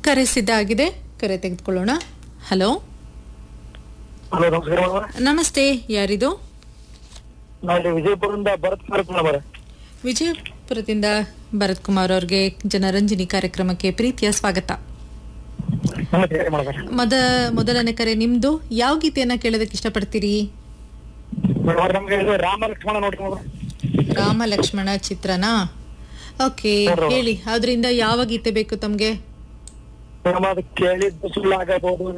ಕರೆ ಸಿದ್ಧ ಆಗಿದೆ ಕರೆ ತೆಗೆದುಕೊಳ್ಳೋಣ ಹಲೋ ಹಲೋ ನಮಸ್ಕಾರ ಮೇಡಮ್ ನಮಸ್ತೆ ಯಾರಿದು ನಾನು ಇಲ್ಲಿ ವಿಜಯಪುರದಿಂದ ಭರತ್ ಕುಮಾರ್ ಮೇಡಮ್ ವಿಜಯಪುರದಿಂದ ಭರತ್ ಕುಮಾರ್ ಅವ್ರಿಗೆ ಜನರಂಜನಿ ಕಾರ್ಯಕ್ರಮಕ್ಕೆ ಪ್ರೀತಿಯ ಸ್ವಾಗತ ನಮಸ್ಕಾರ ಮೇಡಮ್ ಮೊದ ಮೊದಲನೇ ಕರೆ ನಿಮ್ದು ಯಾವ ಗೀತೆಯನ್ನ ಕೇಳೋದಕ್ಕೆ ಇಷ್ಟಪಡ್ತೀರಿ ಮೇಡಮ್ ನಮ್ಗೆ ಇದು ರಾಮ ಲಕ್ಷ್ಮಣ ನೋಡ್ರಿ ಮೇಡಮ್ ರಾಮ ಲಕ್ಷ್ಮಣ ಚಿತ್ರನಾ ಓಕೆ ಹೌದು. ಹೇಳಿ ಅದರಿಂದ ಯಾವ ಗೀತೆ ಬೇಕು ತಮ್ಗೆ ಮೇಡಮ್ ಅದು ಕೇಳಿದ್ದು ಸುಳ್ಳಾಗಬಹುದು